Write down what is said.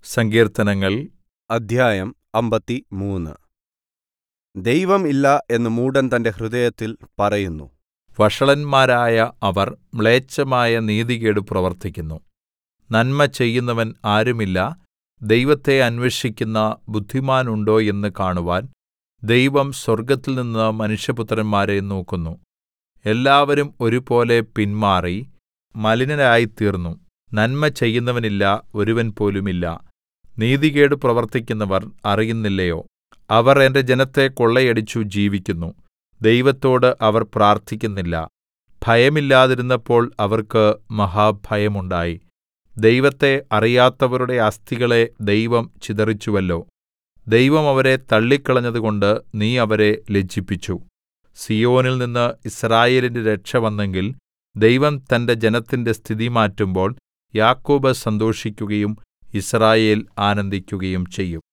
സങ്കീർത്തനങ്ങൾ അധ്യായം അമ്പത്തിമൂന്ന് ദൈവം ഇല്ല എന്ന് മൂഢൻ തന്റെ ഹൃദയത്തിൽ പറയുന്നു വഷളന്മാരായ അവർ മ്ലേച്ഛമായ നീതികേട് പ്രവർത്തിക്കുന്നു നന്മ ചെയ്യുന്നവൻ ആരുമില്ല ദൈവത്തെ അന്വേഷിക്കുന്ന ബുദ്ധിമാനുണ്ടോ എന്ന് കാണുവാൻ ദൈവം സ്വർഗ്ഗത്തിൽനിന്ന് മനുഷ്യപുത്രന്മാരെ നോക്കുന്നു എല്ലാവരും ഒരുപോലെ പിന്മാറി മലിനരായിത്തീർന്നു നന്മ ചെയ്യുന്നവനില്ല ഒരുവൻ പോലുമില്ല നീതികേട് പ്രവർത്തിക്കുന്നവർ അറിയുന്നില്ലയോ അവർ എന്റെ ജനത്തെ കൊള്ളയടിച്ചു ജീവിക്കുന്നു ദൈവത്തോട് അവർ പ്രാർത്ഥിക്കുന്നില്ല ഭയമില്ലാതിരുന്നപ്പോൾ അവർക്ക് മഹാഭയമുണ്ടായി ദൈവത്തെ അറിയാത്തവരുടെ അസ്ഥികളെ ദൈവം ചിതറിച്ചുവല്ലോ ദൈവം അവരെ തള്ളിക്കളഞ്ഞതുകൊണ്ട് നീ അവരെ ലജ്ജിപ്പിച്ചു സീയോനിൽ നിന്ന് യിസ്രായേലിന്റെ രക്ഷ വന്നെങ്കിൽ ദൈവം തന്റെ ജനത്തിന്റെ സ്ഥിതി മാറ്റുമ്പോൾ യാക്കോബ് സന്തോഷിക്കുകയും യിസ്രായേൽ ആനന്ദിക്കുകയും ചെയ്യും